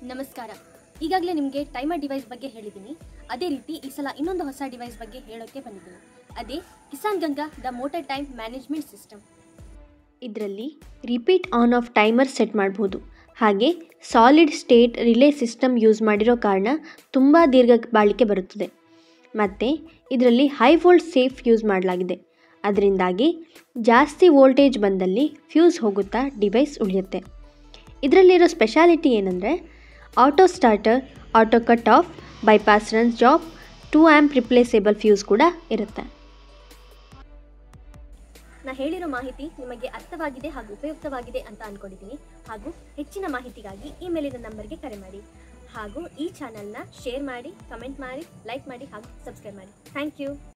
ನಮಸ್ಕಾರ ಈಗಾಗಲೇ ನಿಮಗೆ ಟೈಮರ್ ಡಿವೈಸ್ ಬಗ್ಗೆ ಹೇಳಿದ್ದೀನಿ ಅದೇ ರೀತಿ ಈ ಸಲ ಇನ್ನೊಂದು ಹೊಸ ಡಿವೈಸ್ ಬಗ್ಗೆ ಹೇಳೋಕ್ಕೆ ಬಂದಿದ್ದೀನಿ ಅದೇ Kisan Ganga the motor time management system ಇದರಲ್ಲಿ repeat on off timer set ಮಾಡ್ಬೋದು ಹಾಗೆ solid state relay system use ಮಾಡಿರೋ ಕಾರಣ ತುಂಬ ದೀರ್ಘ ಬಾಳಿಕೆ ಬರುತ್ತದೆ ಮತ್ತು ಇದರಲ್ಲಿ ಹೈ ವೋಲ್ಟ್ ಸೇಫ್ ಯೂಸ್ ಮಾಡಲಾಗಿದೆ ಅದರಿಂದಾಗಿ ಜಾಸ್ತಿ ವೋಲ್ಟೇಜ್ ಬಂದಲ್ಲಿ ಫ್ಯೂಸ್ ಹೋಗುತ್ತಾ ಡಿವೈಸ್ ಉಳಿಯುತ್ತೆ ಇದರಲ್ಲಿರೋ ಸ್ಪೆಷಾಲಿಟಿ ಏನಂದರೆ auto starter auto cut off bypass run job two amp replaceable fuse ಕೂಡ ಇರುತ್ತೆ ನಾ ಹೇಳಿರೋ ಮಾಹಿತಿ ನಿಮಗೆ ಅರ್ಥವಾಗಿದೆ ಹಾಗೂ ಉಪಯುಕ್ತವಾಗಿದೆ ಅಂತ ಅಂದ್ಕೊಂಡಿದ್ದೀನಿ ಹಾಗೂ ಹೆಚ್ಚಿನ ಮಾಹಿತಿಗಾಗಿ ಈ ಮೇಲಿನ ನಂಬರ್ಗೆ ಕರೆ ಮಾಡಿ ಹಾಗೂ ಈ ಚಾನಲ್ನ ಶೇರ್ ಮಾಡಿ ಕಮೆಂಟ್ ಮಾಡಿ ಲೈಕ್ ಮಾಡಿ ಹಾಗೂ ಸಬ್ಸ್ಕ್ರೈಬ್ ಮಾಡಿ ಥ್ಯಾಂಕ್ ಯು